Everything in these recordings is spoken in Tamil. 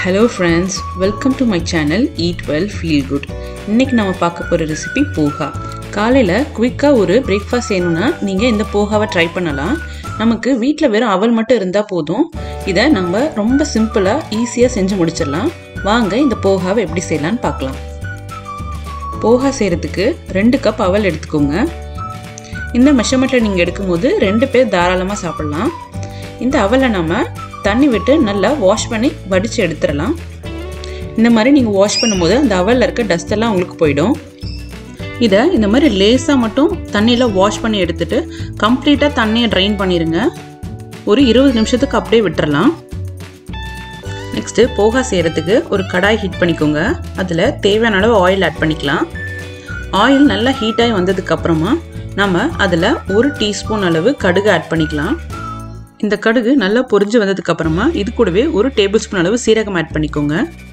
hello friends welcome to my channel eat well feel good இன்றைக்கி நம்ம பார்க்க போகிற ரெசிபி போகா காலையில் குயிக்காக ஒரு பிரேக்ஃபாஸ்ட் செய்யணும்னா நீங்கள் இந்த போகாவை ட்ரை பண்ணலாம் நமக்கு வீட்டில் வெறும் அவல் மட்டும் இருந்தால் போதும் இதை நம்ம ரொம்ப சிம்பிளாக ஈஸியாக செஞ்சு முடிச்சிடலாம் வாங்க இந்த போகாவை எப்படி செய்யலான்னு பார்க்கலாம் போகா செய்கிறதுக்கு ரெண்டு கப் அவல் எடுத்துக்கோங்க இந்த மெஷர்மெண்ட்டில் நீங்கள் எடுக்கும்போது ரெண்டு பேர் தாராளமாக சாப்பிட்லாம் இந்த அவலை நம்ம தண்ணி விட்டு நல்லா வாஷ் பண்ணி வடித்து எடுத்துடலாம் இந்த மாதிரி நீங்கள் வாஷ் பண்ணும்போது அந்த அவலில் இருக்க டஸ்ட் எல்லாம் உங்களுக்கு போயிடும் இதை இந்த மாதிரி லேஸாக மட்டும் தண்ணியில் வாஷ் பண்ணி எடுத்துட்டு கம்ப்ளீட்டாக தண்ணியை ட்ரைன் பண்ணிடுங்க ஒரு இருபது நிமிஷத்துக்கு அப்படியே விட்டுறலாம் நெக்ஸ்ட்டு போகா செய்கிறதுக்கு ஒரு கடாய் ஹீட் பண்ணிக்கோங்க அதில் தேவையான அளவு ஆயில் ஆட் பண்ணிக்கலாம் ஆயில் நல்லா ஹீட்டாகி வந்ததுக்கப்புறமா நம்ம அதில் ஒரு டீஸ்பூன் அளவு கடுகு ஆட் பண்ணிக்கலாம் இந்த கடுகு நல்லா பொரிஞ்சு வந்ததுக்கு அப்புறமா இது கூடவே ஒரு டேபிள் ஸ்பூன் அளவு சீரகம் ஆட் பண்ணிக்கோங்க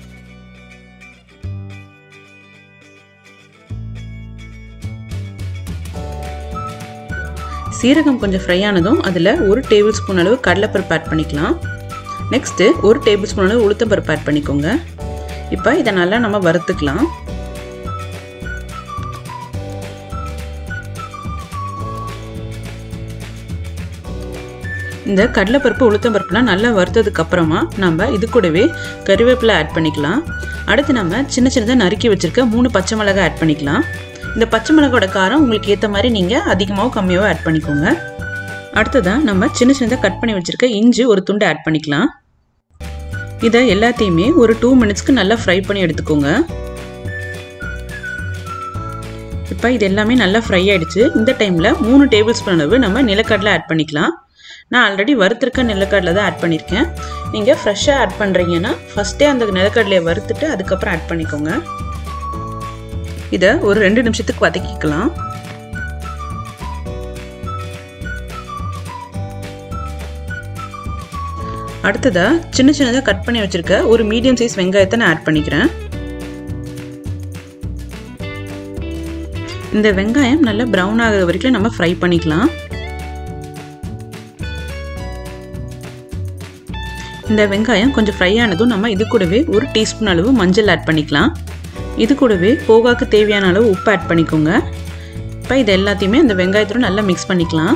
சீரகம் கொஞ்சம் ஃப்ரை ஆனதும் அதில் ஒரு டேபிள் ஸ்பூன் அளவு கடலைப்பருப்பு ஆட் பண்ணிக்கலாம் நெக்ஸ்ட்டு ஒரு டேபிள் ஸ்பூன் அளவு உளுத்தம்பருப்பு ஆட் பண்ணிக்கோங்க இப்போ இதை நல்லா நம்ம வறுத்துக்கலாம் இந்த கடலைப்பருப்பு உளுத்தம்பருப்புலாம் நல்லா வறுத்ததுக்கு அப்புறமா நம்ம இது கூடவே கறிவேப்பிலை ஆட் பண்ணிக்கலாம் அடுத்து நம்ம சின்ன சின்னதாக நறுக்கி வச்சுருக்க மூணு பச்சை மிளகாய் ஆட் பண்ணிக்கலாம் இந்த பச்சை மிளகாவோட காரம் உங்களுக்கு ஏற்ற மாதிரி நீங்கள் அதிகமாகவோ கம்மியாகவோ ஆட் பண்ணிக்கோங்க அடுத்ததான் நம்ம சின்ன சின்னதாக கட் பண்ணி வச்சுருக்க இஞ்சி ஒரு துண்டு ஆட் பண்ணிக்கலாம் இதை எல்லாத்தையுமே ஒரு டூ மினிட்ஸ்க்கு நல்லா ஃப்ரை பண்ணி எடுத்துக்கோங்க இப்போ இது எல்லாமே நல்லா ஃப்ரை ஆகிடுச்சு இந்த டைமில் மூணு டேபிள் ஸ்பூன் அளவு நம்ம நிலக்கடலை ஆட் பண்ணிக்கலாம் நான் ஆல்ரெடி வறுத்துருக்க நிலக்கடலை தான் ஆட் பண்ணியிருக்கேன் நீங்கள் ஃப்ரெஷ்ஷாக ஆட் பண்ணுறீங்கன்னா ஃபஸ்ட்டே அந்த நிலக்கடலையை வறுத்துட்டு அதுக்கப்புறம் ஆட் பண்ணிக்கோங்க இதை ஒரு ரெண்டு நிமிஷத்துக்கு வதக்கிக்கலாம் அடுத்ததாக சின்ன சின்னதாக கட் பண்ணி வச்சுருக்க ஒரு மீடியம் சைஸ் வெங்காயத்தை நான் ஆட் பண்ணிக்கிறேன் இந்த வெங்காயம் நல்லா ப்ரௌன் ஆகிற வரைக்கும் நம்ம ஃப்ரை பண்ணிக்கலாம் இந்த வெங்காயம் கொஞ்சம் ஃப்ரை ஆனதும் நம்ம இது கூடவே ஒரு டீஸ்பூன் அளவு மஞ்சள் ஆட் பண்ணிக்கலாம் இது கூடவே போகாக்கு தேவையான அளவு உப்பு ஆட் பண்ணிக்கோங்க இப்போ இது எல்லாத்தையுமே அந்த வெங்காயத்தோட நல்லா மிக்ஸ் பண்ணிக்கலாம்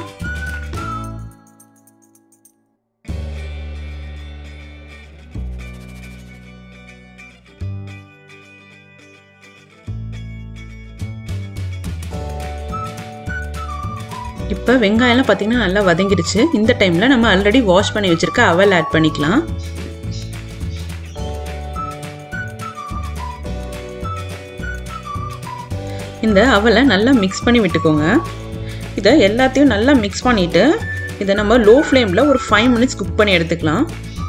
இப்போ வெங்காயம்லாம் பார்த்திங்கன்னா நல்லா வதங்கிடுச்சு இந்த டைமில் நம்ம ஆல்ரெடி வாஷ் பண்ணி வச்சுருக்க அவல் ஆட் பண்ணிக்கலாம் இந்த அவலை நல்லா மிக்ஸ் பண்ணி விட்டுக்கோங்க இதை எல்லாத்தையும் நல்லா மிக்ஸ் பண்ணிவிட்டு இதை நம்ம லோ ஃப்ளேமில் ஒரு ஃபைவ் மினிட்ஸ் குக் பண்ணி எடுத்துக்கலாம்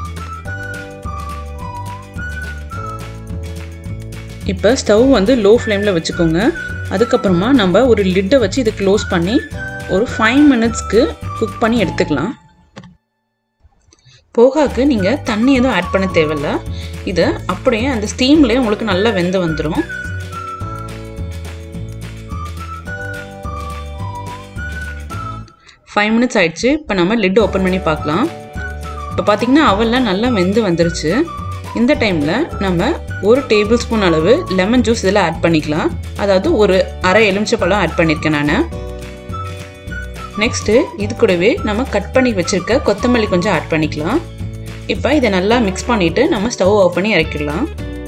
இப்போ ஸ்டவ் வந்து லோ ஃப்ளேமில் வச்சுக்கோங்க அதுக்கப்புறமா நம்ம ஒரு லிட்டை வச்சு இதை க்ளோஸ் பண்ணி ஒரு ஃபைவ் மினிட்ஸ்க்கு குக் பண்ணி எடுத்துக்கலாம் போகாக்கு நீங்கள் தண்ணி எதுவும் ஆட் பண்ண தேவையில்ல இதை அப்படியே அந்த ஸ்டீம்லேயே உங்களுக்கு நல்லா வெந்து வந்துடும் ஃபைவ் மினிட்ஸ் ஆயிடுச்சு இப்போ நம்ம லிட் ஓப்பன் பண்ணி பார்க்கலாம் இப்போ பார்த்தீங்கன்னா அவல்லாம் நல்லா வெந்து வந்துருச்சு இந்த டைமில் நம்ம ஒரு டேபிள் ஸ்பூன் அளவு லெமன் ஜூஸ் இதில் ஆட் பண்ணிக்கலாம் அதாவது ஒரு அரை எலுமிச்சப்பழம் ஆட் பண்ணியிருக்கேன் நான் நெக்ஸ்ட்டு இது கூடவே நம்ம கட் பண்ணி வச்சுருக்க கொத்தமல்லி கொஞ்சம் ஆட் பண்ணிக்கலாம் இப்போ இதை நல்லா மிக்ஸ் பண்ணிவிட்டு நம்ம ஸ்டவ் ஆஃப் பண்ணி இறக்கிடலாம்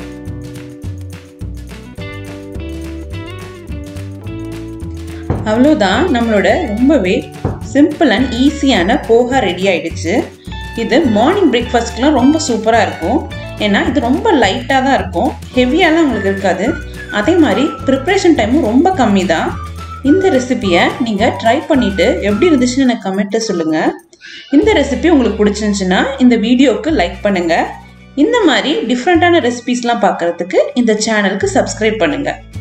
அவ்வளோதான் நம்மளோட ரொம்பவே சிம்பிள் அண்ட் ஈஸியான போகா ரெடி ஆயிடுச்சு இது மார்னிங் பிரேக்ஃபாஸ்ட்க்குலாம் ரொம்ப சூப்பராக இருக்கும் ஏன்னா இது ரொம்ப லைட்டாக தான் இருக்கும் ஹெவியாலாம் உங்களுக்கு இருக்காது அதே மாதிரி ப்ரிப்ரேஷன் டைமும் ரொம்ப கம்மி தான் இந்த ரெசிபியை நீங்கள் ட்ரை பண்ணிவிட்டு எப்படி இருந்துச்சுன்னு எனக்கு கமெண்ட்டை சொல்லுங்கள் இந்த ரெசிபி உங்களுக்கு பிடிச்சிருந்துச்சுன்னா இந்த வீடியோவுக்கு லைக் பண்ணுங்கள் இந்த மாதிரி டிஃப்ரெண்ட்டான ரெசிபிஸ்லாம் பார்க்குறதுக்கு இந்த சேனலுக்கு சப்ஸ்கிரைப் பண்ணுங்கள்